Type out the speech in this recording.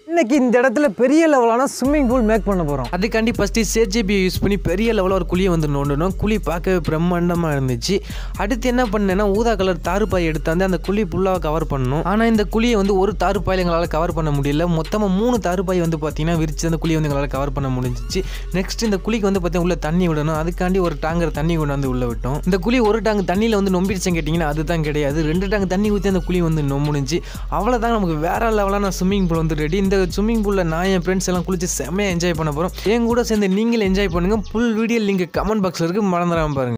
இன்னைக்கு இந்த இடத்துல பெரிய லெவலான ஸ்விம்மிங் பூல் மேக் பண்ண போகிறோம் அதுக்காண்டி ஃபஸ்ட்டு சேஜேபியை யூஸ் பண்ணி பெரிய லெவலில் ஒரு குழியை வந்து நோண்டணும் குழி பார்க்கவே பிரம்மாண்டமாக இருந்துச்சு அடுத்து என்ன பண்ணேன்னா ஊதா கலர் தாருப்பாய் எடுத்தாந்து அந்த குழி ஃபுல்லாக கவர் பண்ணணும் ஆனால் இந்த குழியை வந்து ஒரு தாருப்பாயில் எங்களால் கவர் பண்ண முடியல மொத்தமாக மூணு தாருப்பாய் வந்து பார்த்தீங்கன்னா விரிச்சு அந்த குழியை வந்து எங்களால் கவர் பண்ண முடிஞ்சிச்சு நெக்ஸ்ட் இந்த குழிக்கு வந்து பார்த்தீங்கன்னா உள்ள தண்ணி விடணும் அதுக்காண்டி ஒரு டேங்கர் தண்ணி கொண்டு வந்து உள்ள விட்டோம் இந்த குழி ஒரு டேங்க் தண்ணியில் வந்து நொம்பிடுச்சேன் கேட்டிங்கன்னா அதுதான் கிடையாது ரெண்டு டேங்க் தண்ணி ஊற்றி அந்த குழி வந்து நொம்புனுச்சு அவ்வளோதான் நமக்கு வேற லெவலான ஸ்விம்மிங் பூல் வந்து ரெடி இந்த ஸ்விம்மிங் பூலில் நான் என் ஃப்ரெண்ட்ஸ் எல்லாம் குளிச்சு செம்மையாக என்ஜாய் பண்ண போகிறோம் என் கூட சேர்ந்து நீங்களும் என்ஜாய் பண்ணுங்கள் ஃபுல் வீடியோ லிங்க் கமெண்ட் பாக்ஸில் இருக்குது மறந்துடாம பாருங்க